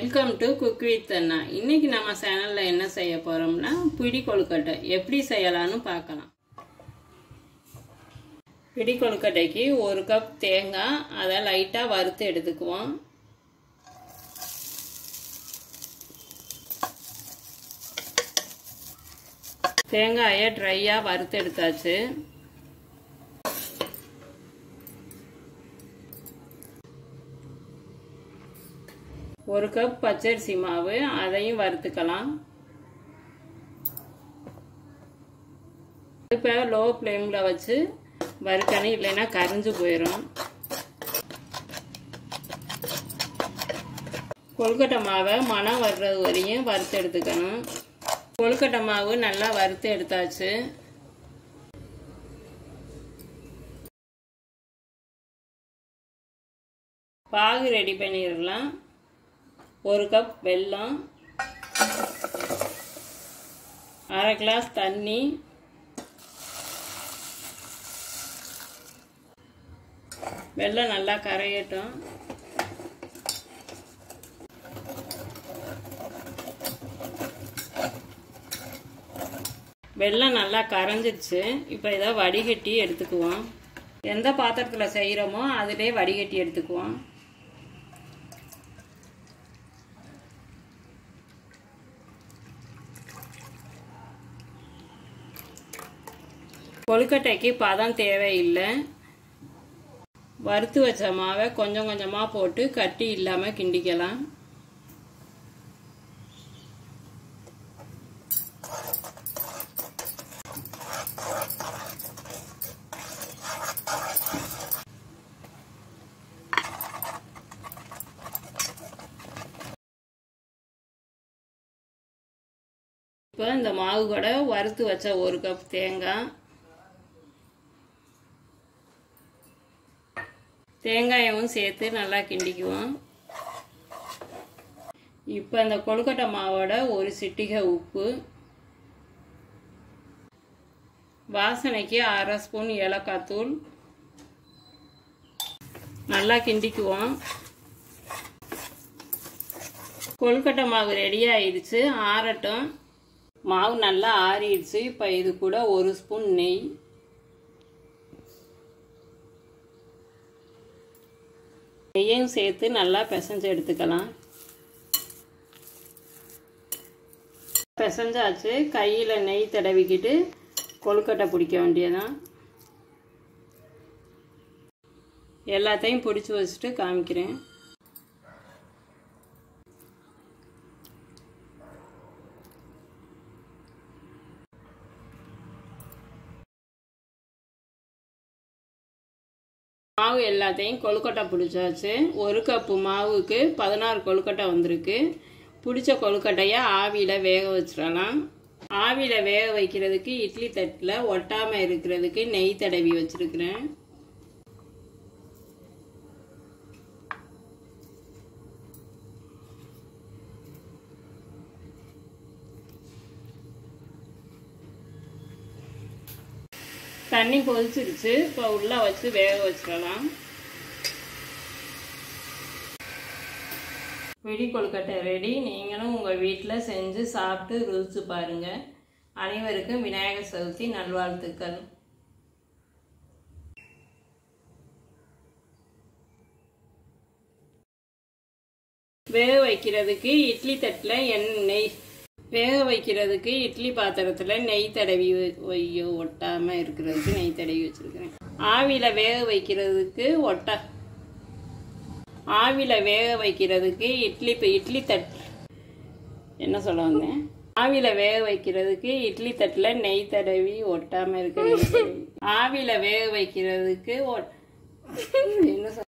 welcome to cook with அண்ணா இன்னைக்கு நம்ம சேனலில் என்ன செய்ய போகிறோம்னா பிடி கொழுக்கட்டை எப்படி செய்யலாம்னு பார்க்கலாம் பிடி கொழுக்கட்டைக்கு ஒரு கப் தேங்காய் அதை லைட்டாக வறுத்து எடுத்துக்குவோம் தேங்காயை ட்ரையாக வறுத்து எடுத்தாச்சு ஒரு கப் பச்சரிசி மாவு அதையும் வறுத்துக்கலாம் இப்போ லோ ஃப்ளேமில் வச்சு வறுக்கணும் இல்லைன்னா கரிஞ்சு போயிடும் கொழுக்கட்டை மாவை மனம் வர்றது வரையும் வறுத்து எடுத்துக்கணும் கொழுக்கட்டை மாவு நல்லா வறுத்து எடுத்தாச்சு பாகு ரெடி பண்ணிடலாம் ஒரு கப் வெல்லம் அரை கிளாஸ் தண்ணி வெல்லம் நல்லா கரையட்டும் வெல்லம் நல்லா கரைஞ்சிருச்சு இப்போ இதை வடிகட்டி எடுத்துக்குவோம் எந்த பாத்திரத்தில் செய்கிறோமோ அதிலே வடிகட்டி எடுத்துக்குவோம் கொழுக்கட்டைக்கு பதம் தேவையில்லை வறுத்து வச்ச மாவை கொஞ்சம் கொஞ்சமாக போட்டு கட்டி இல்லாமல் கிண்டிக்கலாம் இப்போ இந்த மாவு கூட வறுத்து வச்ச ஒரு கப் தேங்காய் தேங்காயமும் சேர்த்து நல்லா கிண்டிக்குவோம் இப்போ இந்த கொழுக்கட்டை மாவோட ஒரு சிட்டிகை உப்பு வாசனைக்கு அரை ஸ்பூன் ஏலக்காய் தூள் நல்லா கிண்டிக்குவோம் கொழுக்கட்டை மாவு ரெடி ஆயிடுச்சு ஆறட்டும் மாவு நல்லா ஆறிடுச்சு இப்போ இது கூட ஒரு ஸ்பூன் நெய் நெய்யும் சேர்த்து நல்லா பிசைஞ்சு எடுத்துக்கலாம் பிசைஞ்சாச்சு கையில் நெய் தடவிக்கிட்டு கொழுக்கட்டை பிடிக்க வேண்டியதான் எல்லாத்தையும் பிடிச்சி வச்சுட்டு காமிக்கிறேன் மாவு எல்லாத்தையும் கொழுக்கட்டை பிடிச்சாச்சு ஒரு கப்பு மாவுக்கு பதினாறு கொழுக்கட்டை வந்திருக்கு பிடிச்ச கொழுக்கட்டையை ஆவியில் வேக வச்சிடலாம் ஆவியில் வேக வைக்கிறதுக்கு இட்லி தட்டில் ஒட்டாமல் இருக்கிறதுக்கு நெய் தடவி வச்சுருக்கிறேன் தண்ணி கொதிச்சிருச்சு இப்போ உள்ளே வச்சு வேக வச்சிடலாம் வெடி கொழுக்கட்டை ரெடி நீங்களும் உங்கள் வீட்டில் செஞ்சு சாப்பிட்டு ருசிச்சு பாருங்கள் அனைவருக்கும் விநாயகர் சதுர்த்தி நல்வாழ்த்துக்கள் வேக வைக்கிறதுக்கு இட்லி தட்டில் எண்ணெய் வேக வைக்கிறதுக்கு இட்லி பாத்திரத்தில் நெய் தடவி வையோ ஒட்டாமல் இருக்கிறதுக்கு நெய் தடவி வச்சுருக்கிறேன் ஆவியில் வேக வைக்கிறதுக்கு ஒட்டா ஆவியில் வேக வைக்கிறதுக்கு இட்லி இட்லி தட் என்ன சொல்ல வந்தேன் ஆவியில் வேக வைக்கிறதுக்கு இட்லி தட்டில் நெய் தடவி ஒட்டாமல் இருக்க நெய் தடவி ஆவியில் வேக வைக்கிறதுக்கு என்ன சொல்ல